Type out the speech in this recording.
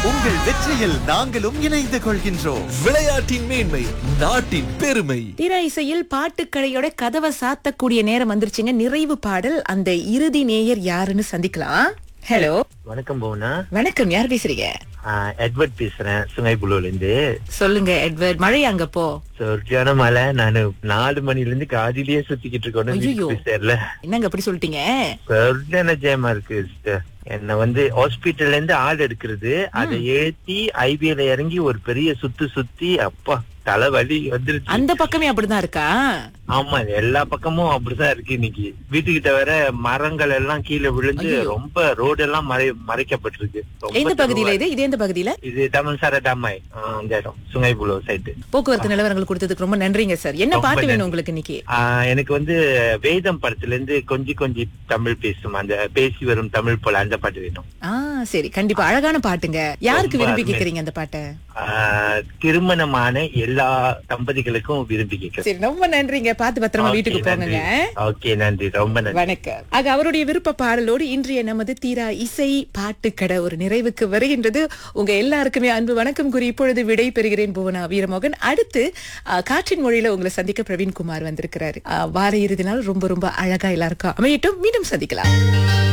உங்கள் வெற்றியில் நாங்களும் இணைந்து கொள்கின்றோம் விளையாட்டின் மேன்மை நாட்டின் பெருமை தீரா இசையில் பாட்டுக்கடையோட கதவை சாத்தக்கூடிய நேரம் வந்துருச்சுங்க நிறைவு பாடல் அந்த இறுதி நேயர் யாருன்னு சந்திக்கலாம் ஹலோ வணக்கம் பவுனா வணக்கம் யார் பேசுறீங்க ஆஹ் எட்வர்ட் பேசுறேன் சுங்கைபுலூர்ல இருந்து சொல்லுங்க எட்வர்ட் மழை அங்க போ சொர்க்கான மலை நானு நாலு மணில இருந்து காதிலேயே சுத்திக்கிட்டு இருக்கோம் ஐயையோ. வீட்டுக்கு தெரியல என்னங்க அப்படி சொல்லிட்டீங்க சொர்க்கான ஜெயமா இருக்கு sister. என்ன வந்து ஹாஸ்பிட்டல்ல இருந்து ஆள் எடுக்கிறது அதை ஏத்தி ஐபிஎல இறங்கி ஒரு பெரிய சுத்து சுத்தி அப்பா தலைவலி வந்துருச்சு அந்த பக்கமே அப்படிதான் இருக்கா ஆமா எல்லா பக்கமும் அப்படிதான் இருக்கு இன்னைக்கு வீட்டுக்கிட்ட வேற மரங்கள் எல்லாம் கீழே விழுந்து ஐயையோ. ரொம்ப ரோடு எல்லாம் மறை மறைக்கப்பட்டிருக்கு ரொம்ப எந்த பகுதியில தெருவா- இது இது எந்த பகுதியில இது தமிழ்சார டம்மாய் ஆஹ் அந்த இடம் சுங்கைபுலூர் சைடு போக்குவரத்து நிலவரங்கள் கொடுத்ததுக்கு ரொம்ப நன்றிங்க சார் என்ன ரொம்ப பாட்டு வேணும் நன்றி. உங்களுக்கு இன்னைக்கு ஆஹ் எனக்கு வந்து வேதம் படத்துல இருந்து கொஞ்சி கொஞ்சி தமிழ் பேசும் அந்த பேசி வரும் தமிழ் போல அந்த பாட்டு வேணும் ஆ சரி கண்டிப்பா அழகான பாட்டுங்க யாருக்கு ரொம்ப விரும்பி அருமை. கேக்குறீங்க அந்த பாட்டை ஆஹ் திருமணமான எல்லா தம்பதிகளுக்கும் விரும்பி கேட்கிறேன் சரி ரொம்ப நன்றிங்க பாத்து பத்திரமா வீட்டுக்கு போங்க ஓகே நன்றி ரொம்ப நன்றி வணக்கம் ஆக அவருடைய விருப்ப பாடலோடு இன்றைய நமது தீரா இசை பாட்டுக்கடை ஒரு நிறைவுக்கு வருகின்றது உங்க எல்லாருக்குமே அன்பு வணக்கம் கூறி இப்பொழுது விடை பெறுகிறேன் புவனா வீரமோகன் அடுத்து ஆ, காற்றின் மொழியில உங்களை சந்திக்க பிரவீன்குமார் வந்திருக்கிறாரு ஆ, வார இறுதி நாள் ரொம்ப ரொம்ப அழகா எல்லாருக்கும் அமையட்டும் மீண்டும் சந்திக்கலாம்